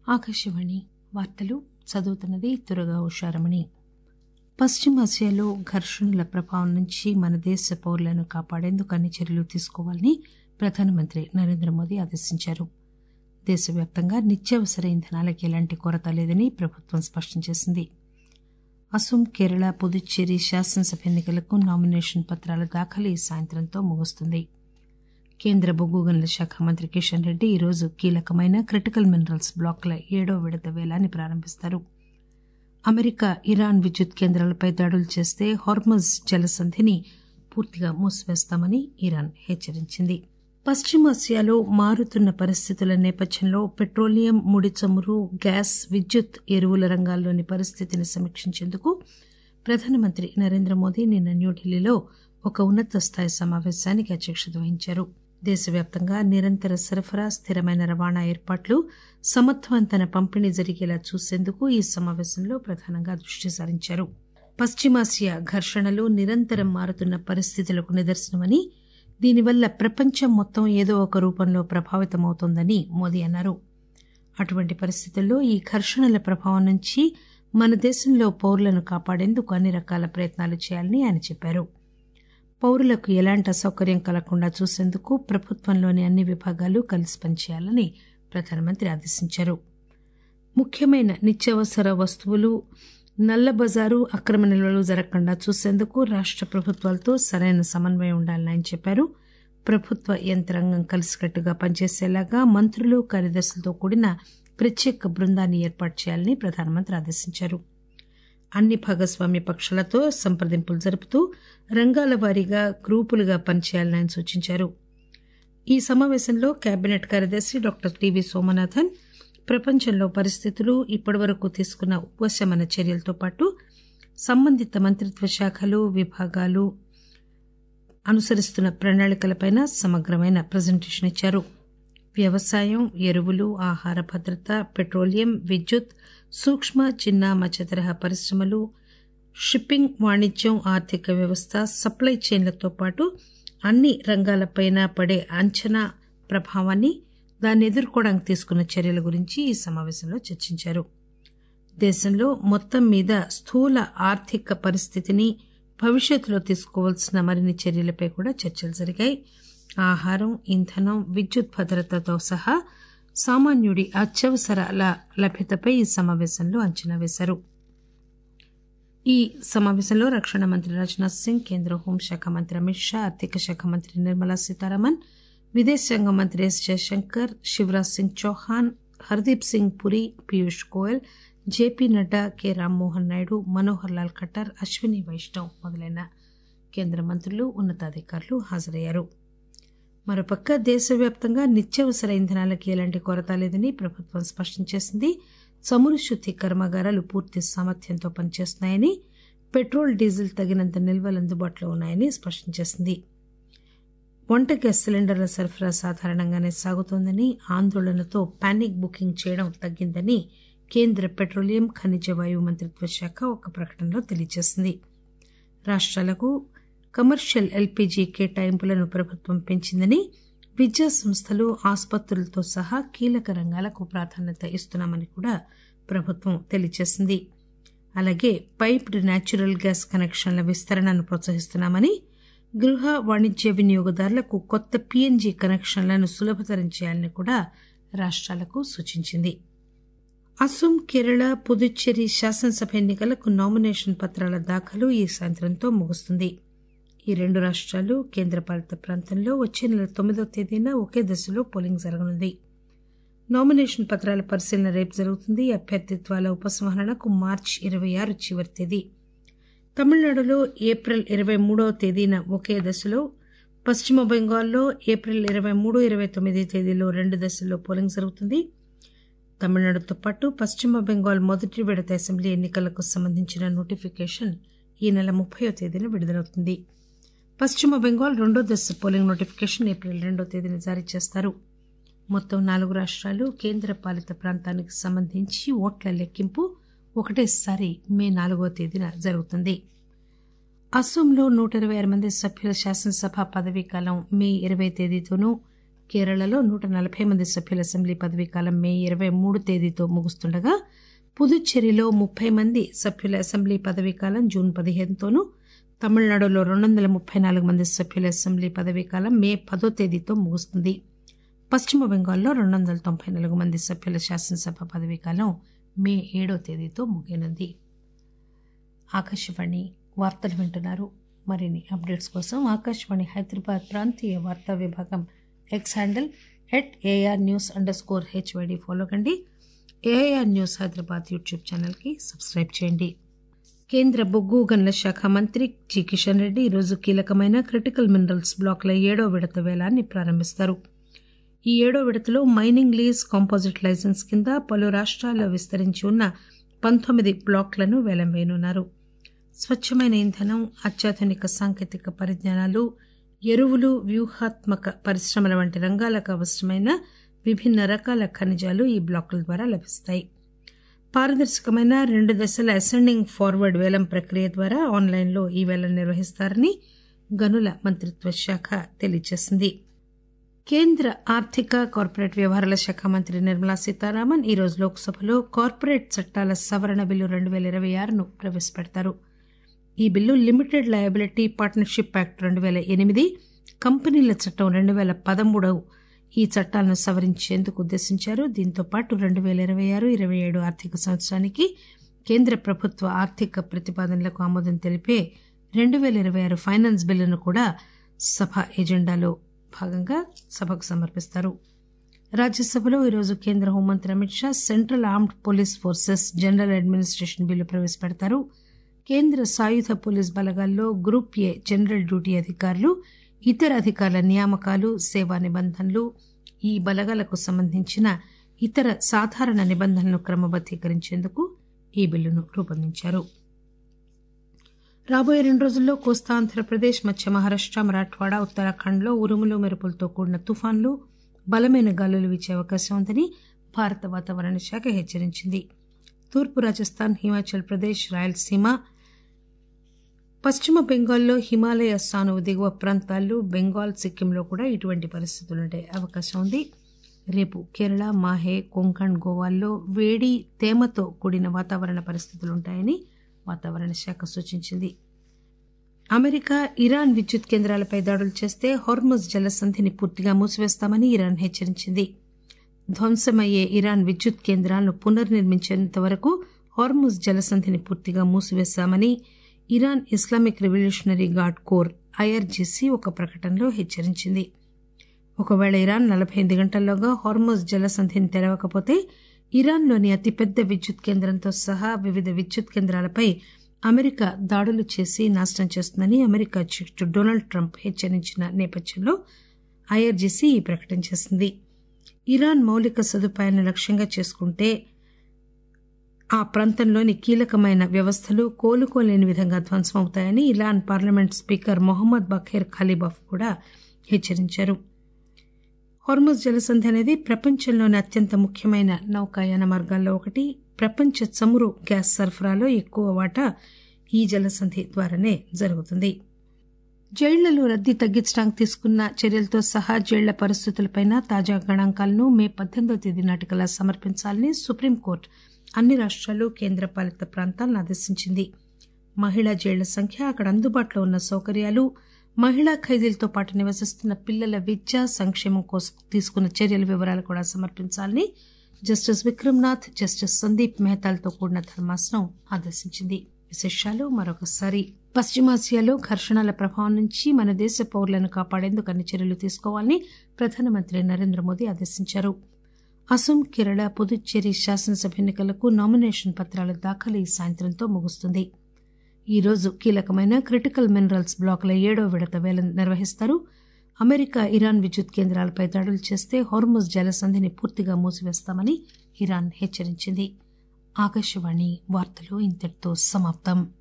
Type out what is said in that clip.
ఆకాశవాణి వార్తలు చదువుతున్నది తురగా ఉషారమణి పశ్చిమాసియాలో ఘర్షణల ప్రభావం నుంచి మన దేశ పౌరులను కాపాడేందుకు అన్ని చర్యలు తీసుకోవాలని ప్రధానమంత్రి నరేంద్ర మోదీ ఆదేశించారు దేశవ్యాప్తంగా నిత్యావసర ఇంధనాలకు ఎలాంటి కొరత లేదని ప్రభుత్వం స్పష్టం చేసింది అసోం కేరళ పుదుచ్చేరి శాసనసభ ఎన్నికలకు నామినేషన్ పత్రాల దాఖలు ఈ సాయంత్రంతో ముగుస్తుంది కేంద్ర బొగ్గు గనుల శాఖ మంత్రి కిషన్ రెడ్డి ఈరోజు కీలకమైన క్రిటికల్ మినరల్స్ బ్లాకుల ఏడో విడత వేలాన్ని ప్రారంభిస్తారు అమెరికా ఇరాన్ విద్యుత్ కేంద్రాలపై దాడులు చేస్తే హార్మజ్ జలసంధిని పూర్తిగా మూసివేస్తామని ఇరాన్ హెచ్చరించింది పశ్చిమాసియాలో మారుతున్న పరిస్థితుల నేపథ్యంలో పెట్రోలియం ముడి చమురు గ్యాస్ విద్యుత్ ఎరువుల రంగాల్లోని పరిస్థితిని సమీక్షించేందుకు ప్రధానమంత్రి నరేంద్ర మోదీ నిన్న న్యూఢిల్లీలో ఒక ఉన్నత స్థాయి సమావేశానికి అధ్యక్షత వహించారు దేశవ్యాప్తంగా నిరంతర సరఫరా స్థిరమైన రవాణా ఏర్పాట్లు సమర్థవంతమైన పంపిణీ జరిగేలా చూసేందుకు ఈ సమావేశంలో ప్రధానంగా దృష్టి సారించారు పశ్చిమాసియా ఘర్షణలు నిరంతరం మారుతున్న పరిస్థితులకు నిదర్శనమని దీనివల్ల ప్రపంచం మొత్తం ఏదో ఒక రూపంలో ప్రభావితమవుతోందని మోదీ అన్నారు అటువంటి పరిస్థితుల్లో ఈ ఘర్షణల ప్రభావం నుంచి మన దేశంలో పౌరులను కాపాడేందుకు అన్ని రకాల ప్రయత్నాలు చేయాలని ఆయన చెప్పారు పౌరులకు ఎలాంటి అసౌకర్యం కలగకుండా చూసేందుకు ప్రభుత్వంలోని అన్ని విభాగాలు కలిసి పనిచేయాలని ప్రధానమంత్రి ఆదేశించారు ముఖ్యమైన నిత్యావసర వస్తువులు నల్ల బజారు అక్రమ నిల్వలు జరగకుండా చూసేందుకు రాష్ట ప్రభుత్వాలతో సరైన సమన్వయం ఉండాలని ఆయన చెప్పారు ప్రభుత్వ యంత్రాంగం కలిసికట్టుగా పనిచేసేలాగా మంత్రులు కార్యదర్శులతో కూడిన ప్రత్యేక బృందాన్ని ఏర్పాటు చేయాలని ప్రధానమంత్రి ఆదేశించారు అన్ని భాగస్వామ్య పక్షాలతో సంప్రదింపులు జరుపుతూ రంగాల వారీగా గ్రూపులుగా పనిచేయాలని ఆయన సూచించారు ఈ సమావేశంలో కేబినెట్ కార్యదర్శి డాక్టర్ టివి సోమనాథన్ ప్రపంచంలో పరిస్థితులు ఇప్పటివరకు తీసుకున్న ఉపశమన చర్యలతో పాటు సంబంధిత మంత్రిత్వ శాఖలు విభాగాలు అనుసరిస్తున్న ప్రణాళికలపై సమగ్రమైన ప్రజెంటేషన్ ఇచ్చారు వ్యవసాయం ఎరువులు ఆహార భద్రత పెట్రోలియం విద్యుత్ సూక్ష్మ చిన్న మధ్య తరహా పరిశ్రమలు షిప్పింగ్ వాణిజ్యం ఆర్థిక వ్యవస్థ సప్లై చైన్లతో పాటు అన్ని రంగాలపైన పడే అంచనా ప్రభావాన్ని దాన్ని ఎదుర్కోవడానికి తీసుకున్న చర్యల గురించి ఈ సమావేశంలో చర్చించారు దేశంలో మొత్తం మీద స్థూల ఆర్థిక పరిస్థితిని భవిష్యత్తులో తీసుకోవాల్సిన మరిన్ని చర్యలపై కూడా చర్చలు జరిగాయి ఆహారం ఇంధనం విద్యుత్ భద్రతతో సహా సామాన్యుడి అత్యవసరాల లభ్యతపై ఈ సమావేశంలో అంచనా వేశారు ఈ సమావేశంలో రక్షణ మంత్రి రాజ్నాథ్ సింగ్ కేంద్ర హోంశాఖ మంత్రి అమిత్ షా ఆర్థిక శాఖ మంత్రి నిర్మలా సీతారామన్ విదేశాంగ మంత్రి S Jaishankar Shivraj Singh Chouhan Hardeep Singh Puri Piyush Goyal J P Nadda K Rammohan Naidu Manohar Lal Khattar Ashwini Vaishnaw మొదలైన కేంద్ర మంత్రులు ఉన్నతాధికారులు హాజరయ్యారు మరోపక్క దేశవ్యాప్తంగా నిత్యావసర ఇంధనాలకు ఎలాంటి కొరత లేదని ప్రభుత్వం స్పష్టం చేసింది చమురు శుద్ది కర్మాగారాలు పూర్తి సామర్థ్యంతో పనిచేస్తున్నాయని పెట్రోల్ డీజిల్ తగినంత నిల్వలు అందుబాటులో ఉన్నాయని స్పష్టం చేసింది వంట గ్యాస్ సిలిండర్ల సరఫరా సాధారణంగానే సాగుతోందని ఆందోళనతో పానిక్ బుకింగ్ చేయడం తగ్గిందని కేంద్ర పెట్రోలియం ఖనిజ వాయువు మంత్రిత్వ శాఖ ఒక ప్రకటనలో తెలియజేసింది రాష్ట్రాలకు కమర్షియల్ ఎల్పీజీ కేటాయింపులను ప్రభుత్వం పెంచిందని విద్యా సంస్థలు ఆసుపత్రులతో సహా కీలక రంగాలకు ప్రాధాన్యత ఇస్తున్నామని కూడా ప్రభుత్వం తెలియజేసింది అలాగే పైప్డ్ న్యాచురల్ గ్యాస్ కనెక్షన్ల విస్తరణను ప్రోత్సహిస్తున్నామని గృహ వాణిజ్య వినియోగదారులకు కొత్త పీఎన్జీ కనెక్షన్లను సులభతరం చేయాలని కూడా రాష్ట్రాలకు సూచించింది అస్సోం కేరళ పుదుచ్చేరి శాసనసభ ఎన్నికలకు నామినేషన్ పత్రాల దాఖలు ఈ సాయంత్రంతో ముగుస్తుంది ఈ రెండు రాష్ట్రాలు కేంద్రపాలిత ప్రాంతంలో వచ్చే నెల తొమ్మిదో తేదీన ఒకే దశలో పోలింగ్ జరగనుంది నామినేషన్ పత్రాల పరిశీలన రేపు జరుగుతుంది అభ్యర్థిత్వాల ఉపసంహరణకు మార్చి ఇరవై ఆరు చివరి తేదీ తమిళనాడులో ఏప్రిల్ ఇరవై మూడవ తేదీన ఒకే దశలో పశ్చిమ బెంగాల్లో ఏప్రిల్ ఇరవై మూడు ఇరవై తొమ్మిది తేదీలో రెండు దశల్లో పోలింగ్ జరుగుతుంది తమిళనాడుతో పాటు పశ్చిమ బెంగాల్ మొదటి విడత అసెంబ్లీ ఎన్నికలకు సంబంధించిన నోటిఫికేషన్ ఈ నెల ముప్పయో తేదీన విడుదలవుతుంది పశ్చిమ బెంగాల్ రెండో దశ పోలింగ్ నోటిఫికేషన్ ఏప్రిల్ రెండో తేదీన జారీ చేస్తారు మొత్తం నాలుగు రాష్ట్రాలు కేంద్ర పాలిత ప్రాంతానికి సంబంధించి ఓట్ల లెక్కింపు ఒకటేసారి మే నాలుగో తేదీన జరుగుతుంది అస్సోంలో నూట ఇరవై ఆరు మంది సభ్యుల శాసనసభ పదవీకాలం మే ఇరవై తేదీతోనూ కేరళలో నూట నలభై మంది సభ్యుల అసెంబ్లీ పదవీకాలం మే ఇరవై మూడు తేదీతో ముగుస్తుండగా పుదుచ్చేరిలో ముప్పై మంది సభ్యుల అసెంబ్లీ పదవీకాలం జూన్ పదిహేనుతోనూ తమిళనాడులో రెండు వందల ముప్పై నాలుగు మంది సభ్యుల అసెంబ్లీ పదవీకాలం మే పదో తేదీతో ముగుస్తుంది పశ్చిమ బెంగాల్లో రెండు వందల తొంభై నాలుగు మంది సభ్యుల శాసనసభ పదవీకాలం మే ఏడో తేదీతో ముగియనుంది ఆకాశవాణి వార్తలు వింటున్నారు మరిన్ని అప్డేట్స్ కోసం ఆకాశవాణి హైదరాబాద్ ప్రాంతీయ వార్తా విభాగం X handle at AIR news underscore H Y D follow కండి ఏఆర్ న్యూస్ హైదరాబాద్ యూట్యూబ్ ఛానల్కి సబ్స్క్రైబ్ చేయండి కేంద్ర బొగ్గు గనుల శాఖ మంత్రి జి కిషన్ రెడ్డి ఈరోజు కీలకమైన క్రిటికల్ మినరల్స్ బ్లాక్ల ఏడో విడత వేలాన్ని ప్రారంభిస్తారు ఈ ఏడో విడతలో మైనింగ్ లీజ్ కాంపోజిట్ లైసెన్స్ కింద పలు రాష్ట్రాల్లో విస్తరించి ఉన్న పంతొమ్మిది బ్లాక్లను వేలం వేయనున్నారు స్వచ్ఛమైన ఇంధనం అత్యాధునిక సాంకేతిక పరిజ్ఞానాలు ఎరువులు వ్యూహాత్మక పరిశ్రమల వంటి రంగాలకు అవసరమైన విభిన్న రకాల ఖనిజాలు ఈ బ్లాకుల ద్వారా లభిస్తాయి పారదర్శకమైన రెండు దశల అసెండింగ్ ఫార్వర్డ్ వేలం ప్రక్రియ ద్వారా ఆన్లైన్లో ఈ వేలం నిర్వహిస్తారని గనుల మంత్రిత్వ శాఖ తెలియజేసింది కేంద్ర ఆర్థిక కార్పొరేట్ వ్యవహారాల శాఖ మంత్రి నిర్మలా సీతారామన్ ఈరోజు లోక్సభలో కార్పొరేట్ చట్టాల సవరణ బిల్లు రెండు వేల ఇరవై ఆరును ప్రవేశపెడతారు ఈ bill limited liability partnership act రెండు వేల ఎనిమిది కంపెనీల చట్టం రెండు వేల పదమూడు ఈ చట్టాలను సవరించేందుకు ఉద్దేశించారు దీంతో పాటు రెండు వేల ఇరవై ఆరు ఇరవై ఏడు ఆర్థిక సంవత్సరానికి కేంద్ర ప్రభుత్వ ఆర్థిక ప్రతిపాదనలకు ఆమోదం తెలిపే రెండు వేల ఇరవై ఆరు ఫైనాన్స్ బిల్లును కూడా సభ ఎజెండాలో భాగంగా సభకు సమర్పిస్తారు రాజ్యసభలో ఈరోజు కేంద్ర హోంమంత్రి Amit Shah central armed police forces general administration bill ప్రవేశపెడతారు కేంద్ర సాయుధ పోలీస్ బలగాల్లో గ్రూప్ ఏ జనరల్ డ్యూటీ అధికారులు ఇతర అధికారుల నియామకాలు సేవా నిబంధనలు ఈ బలగాలకు సంబంధించిన ఇతర సాధారణ నిబంధనలను క్రమబద్దీకరించేందుకు ఈ బిల్లును రూపొందించారు రాబోయే రెండు రోజుల్లో కోస్తా ఆంధ్రప్రదేశ్ మధ్య మహారాష్ట మరాఠ్వాడా ఉత్తరాఖండ్లో ఉరుములు మెరుపులతో కూడిన తుఫాన్లు బలమైన గాలులు వీచే అవకాశం ఉందని భారత వాతావరణ శాఖ హెచ్చరించింది తూర్పు రాజస్థాన్ హిమాచల్ ప్రదేశ్ రాయలసీమ పశ్చిమ బెంగాల్లో హిమాలయ సానువు దిగువ ప్రాంతాలు బెంగాల్ సిక్కింలో కూడా ఇటువంటి పరిస్థితులుండే అవకాశం ఉంది రేపు కేరళ మాహే కొంకణ్ గోవాల్లో వేడి తేమతో కూడిన వాతావరణ పరిస్థితులుంటాయని వాతావరణ శాఖ సూచించింది అమెరికా ఇరాన్ విద్యుత్ కేంద్రాలపై దాడులు చేస్తే హోర్ముజ్ జలసంధిని పూర్తిగా మూసివేస్తామని ఇరాన్ హెచ్చరించింది ధ్వంసమయ్యే ఇరాన్ విద్యుత్ కేంద్రాలను పునర్నిర్మించేంత వరకు హార్ముజ్ జలసంధిని పూర్తిగా మూసివేశామని Iran Islamic revolutionary guard corps I R G C ఒక ప్రకటనలో హెచ్చరించింది ఒకవేళ ఇరాన్ నలభై ఎనిమిది గంటల్లోగా హార్మోజ్ జలసంధిని తెరవకపోతే ఇరాన్లోని అతిపెద్ద విద్యుత్ కేంద్రంతో సహా వివిధ విద్యుత్ కేంద్రాలపై అమెరికా దాడులు చేసి నాశనం చేస్తుందని అమెరికా అధ్యక్షుడు డొనాల్డ్ ట్రంప్ హెచ్చరించిన నేపథ్యంలో ఐఆర్జీసీ ఈ ప్రకటన చేసింది ఇరాన్ మౌలిక సదుపాయాలను లక్ష్యంగా చేసుకుంటే ఆ ప్రాంతంలోని కీలకమైన వ్యవస్థలు కోలుకోలేని విధంగా ధ్వంసమవుతాయని Iran parliament speaker Mohammad Bagher Ghalibaf కూడా హెచ్చరించారు హార్మోజ్ జలసంధి అనేది ప్రపంచంలోని అత్యంత ముఖ్యమైన నౌకాయాన మార్గాల్లో ఒకటి ప్రపంచ చమురు గ్యాస్ సరఫరాలో ఎక్కువ వాటా ఈ జలసంధి ద్వారానే జరుగుతుంది జైళ్లలో రద్దీ తగ్గించడానికి తీసుకున్న చర్యలతో సహా జైళ్ల పరిస్థితులపై తాజా గణాంకాలను మే పద్దెనిమిదో తేదీ నాటికల్లా సమర్పించాలని సుప్రీంకోర్టు అన్ని రాష్ట్రాలు కేంద్రపాలిత ప్రాంతాలను ఆదేశించింది మహిళా జైళ్ల సంఖ్య అక్కడ అందుబాటులో ఉన్న సౌకర్యాలు మహిళా ఖైదీలతో పాటు నివసిస్తున్న పిల్లల విద్య సంక్షేమం కోసం తీసుకున్న చర్యల వివరాలు కూడా సమర్పించాలని జస్టిస్ విక్రమ్నాథ్ జస్టిస్ సందీప్ మెహతాలతో కూడిన ధర్మాసనం ఆదేశించింది విశేషాలు మరొకసారి పశ్చిమాసియాలో ఘర్షణల ప్రభావం నుంచి మన దేశ పౌరులను కాపాడేందుకు అన్ని చర్యలు తీసుకోవాలని ప్రధానమంత్రి నరేంద్ర మోదీ ఆదేశించారు అసోం కేరళ పుదుచ్చేరి శాసనసభ ఎన్నికలకు నామినేషన్ పత్రాల దాఖలు ఈ సాయంత్రంతో ముగుస్తుంది ఈ రోజు కీలకమైన క్రిటికల్ మినరల్స్ బ్లాకుల ఏడో విడత వేలం నిర్వహిస్తారు అమెరికా ఇరాన్ విద్యుత్ కేంద్రాలపై దాడులు చేస్తే హోర్ముజ్ జలసంధిని పూర్తిగా మూసివేస్తామని ఇరాన్ హెచ్చరించింది ఆకాశవాణి వార్తలు ఇంతటితో సమాప్తం